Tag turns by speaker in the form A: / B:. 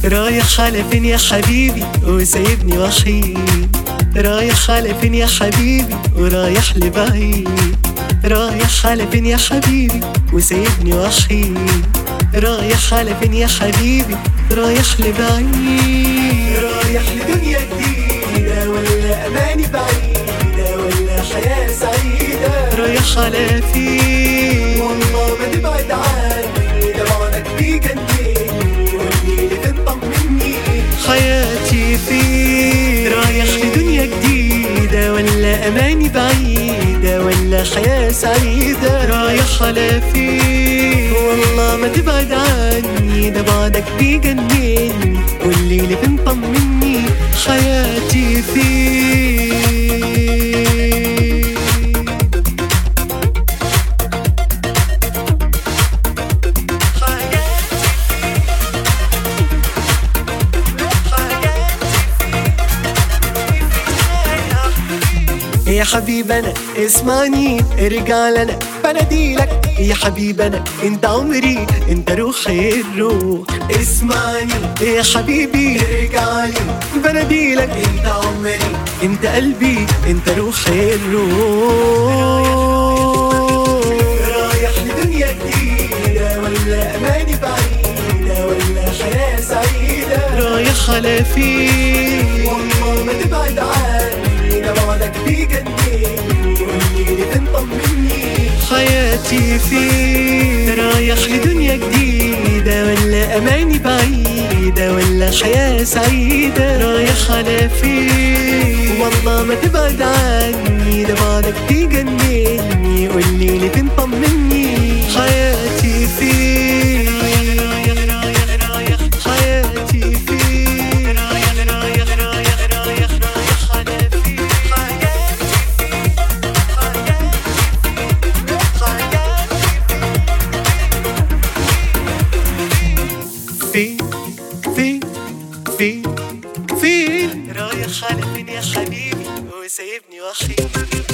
A: رايح على فين يا حبيبي وسايبني وحيد رايح على فين يا حبيبي ورايح لبعيد رايح على فين يا حبيبي وسايبني وحيد رايح على فين يا حبيبي رايح لبعيد
B: رايح لدنيا جديدة ولا أماني بعيدة ولا حياة سعيدة
A: رايح على فين
B: والله ما تبعد عني ده بعدك بيجنني والليل تطمني
A: حياتي فين رايح لدنيا جديدة ولا أماني بعيدة ولا حياة سعيدة رايح على فين والله ما تبعد عني ده بعدك بيجنني والليل بنطمني حياتي فين يا حبيب انا اسمعني ارجع لنا بناديلك يا حبيب انا انت عمري انت روحي الروح
B: اسمعني
A: يا حبيبي
B: ارجع لي
A: بناديلك
B: انت عمري
A: انت قلبي انت روحي الروح
B: رايح لدنيا جديدة ولا أماني بعيدة ولا حياة سعيدة
A: رايح على فين
B: والله ما تبعد عني ده بعدك بيجنني والليل تطمني
A: حياتي فين رايح لدنيا جديدة ولا أماني بعيدة ولا حياة سعيدة رايح على فين والله ما تبعد عني ده بعدك تجنني والليل تطمني حياتي فين حياتي فين رايح رايح رايح رايح رايح على فين فين فين فين فين رايح على فين يا حبيبي وسايبني وحيد